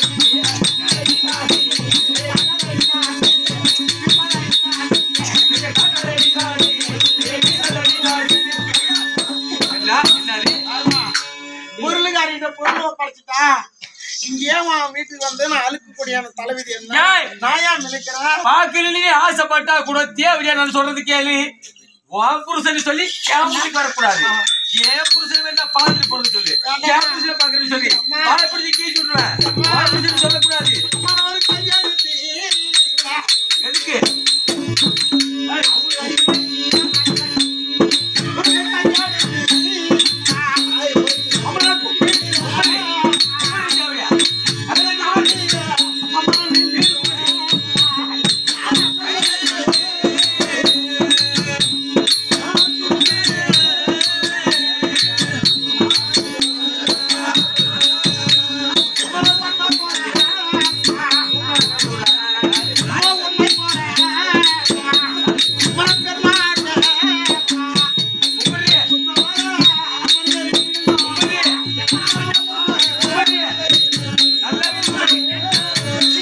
என்ன என்னது பொருளுக்காரிட்ட பொருளை படைச்சிட்டா இங்க ஏன் உன் வீட்டுக்கு வந்து நான் அழுக்கு கூடியான தலைவிதி என்ன ஏய்! நான் ஏன் நினைக்கிறேன் பாக்கலனே ஆசைப்பட்டா கூட தேவையா நான் சொல்றது கேளு உன் புருஷன் சொல்லி என் வீட்டுக்கு வரக்கூடாது என் புருஷன் வேணா பாத்துட்டு போறது சொல்லு என் புருஷன் பாக்குறது சொல்லி பாயப்படுத்தி கீழ்ச்சி விட்டுருவேன் உன் புருஷன் சொல்லக்கூடாது ஒரு கையெழுத்து எதுக்கு அம்மனா கூப்பிடு. அம்மனே. அம்மனே தேவையா? அதெல்லாம் தேவை. கும்பிடுறியே. கும்பிடுறியே. கும்பிடுறியே. நல்லாவே கும்பிடு.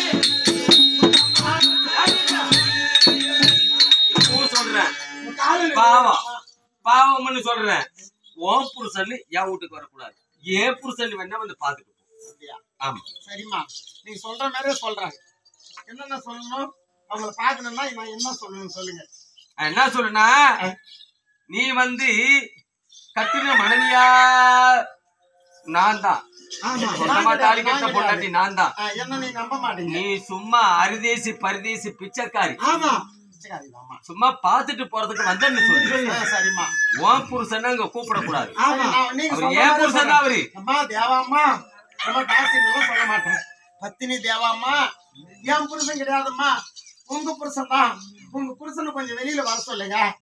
இப்பவும் சொல்றேன் பாவம் பாவம்னு சொல்றேன் உன் புருஷன் என் வீட்டுக்கு வரக்கூடாது என் புருஷன் வேணா வந்து பாத்துட்டு போ ஆமா சரிம்மா நீ சொல்ற மாதிரியே சொல்றாங்க என்னென்ன சொல்லணும் அவங்கள பாக்கணும்னா நான் என்ன சொல்லணும் சொல்லுங்க நான் என்ன சொல்லுனா நீ வந்து கட்டின மனைவியா நான் தான் ஆமா சொந்தமா தாலி கட்ட நான் பொண்டாட்டி கிடையாது. நான் தான் ஆ, என்ன நீ நம்ப மாட்டீங்க நீ சும்மா அரிதேசி பரிதேசி பிச்சைக்காரி ஆமா பிச்சைக்காரிதாம்மா. சும்மா பாத்துட்டு போறதுக்கு வந்தேன்னு சொல்லு ஆ, சரிம்மா உன் புருஷன் அங்க கூப்பிடக்கூடாது ஆமா நான் நீங்க அவர் சொல்ற ஏன் மாதிரி புருஷன் தான் அவரு அம்மா தேவாம்மா நம்ம காசிங்கெல்லாம் சொல்ல மாட்டேன் பத்தினி தேவாம்மா என் புருஷன் கிடையாதும்மா உங்க புருஷன் தான் உங்க புருஷனை கொஞ்சம் வெளியில வர சொல்லுங்க